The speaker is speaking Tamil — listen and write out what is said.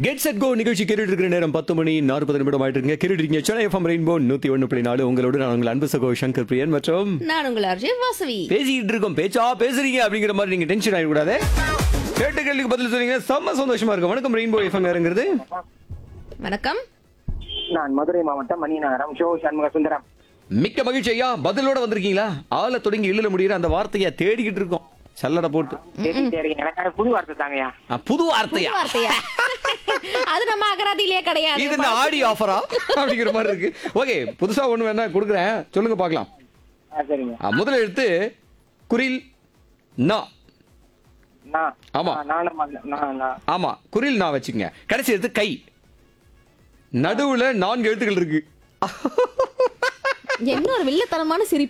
கெட் செட் கோ நிகழ்ச்சி கேட்டுட்டு இருக்கிற நேரம் பத்து மணி நாற்பது நிமிடம் ஆயிட்டு இருக்கீங்க கேட்டுட்டு இருக்கீங்க சென்னை எஃப்எம் ரெயின்போ நூத்தி ஒன்று புள்ளி நாலு உங்களோட நான் உங்கள் அன்பு சகோ சங்கர் பிரியன் மற்றும் நான் உங்கள் அர்ஜய் வாசவி பேசிக்கிட்டு இருக்கோம் பேச்சா பேசுறீங்க அப்படிங்கிற மாதிரி நீங்க டென்ஷன் ஆகிடக்கூடாது கேட்ட கேள்விக்கு பதில் சொன்னீங்க செம்ம சந்தோஷமா இருக்கும் வணக்கம் ரெயின்போ எஃப்எம் யாருங்கிறது வணக்கம் நான் மதுரை மாவட்டம் மணிநகரம் ஷோ சண்முக சுந்தரம் மிக்க மகிழ்ச்சி ஐயா பதிலோட வந்திருக்கீங்களா ஆள தொடங்கி இழுல முடியிற அந்த வார்த்தையை தேடிக்கிட்டு இருக்கோம் சல்லடை போட்டு சரி சரி எனக்காக புது வார்த்தை தாங்கய்யா ஆ, புது வார்த்தையா புது வார்த்தையா அது நம்ம அகராதியிலே கிடையாது இது என்ன ஆடி ஆஃபரா அப்படிங்கிற மாதிரி இருக்கு ஓகே புதுசா ஒண்ணு வேணா கொடுக்குறேன் சொல்லுங்க பார்க்கலாம் ஆ சரிங்க ஆ, முதல் எழுத்து குரில் நா நான் ஆமா. ஆ, நானும் மக- நான் நான் ஆமா குரில் நா வச்சுக்கங்க கடைசி எழுத்து கை நடுவுல நான்கு எழுத்துக்கள் இருக்கு என்ன ஒரு வில்லத்தனமான சிரிப்பு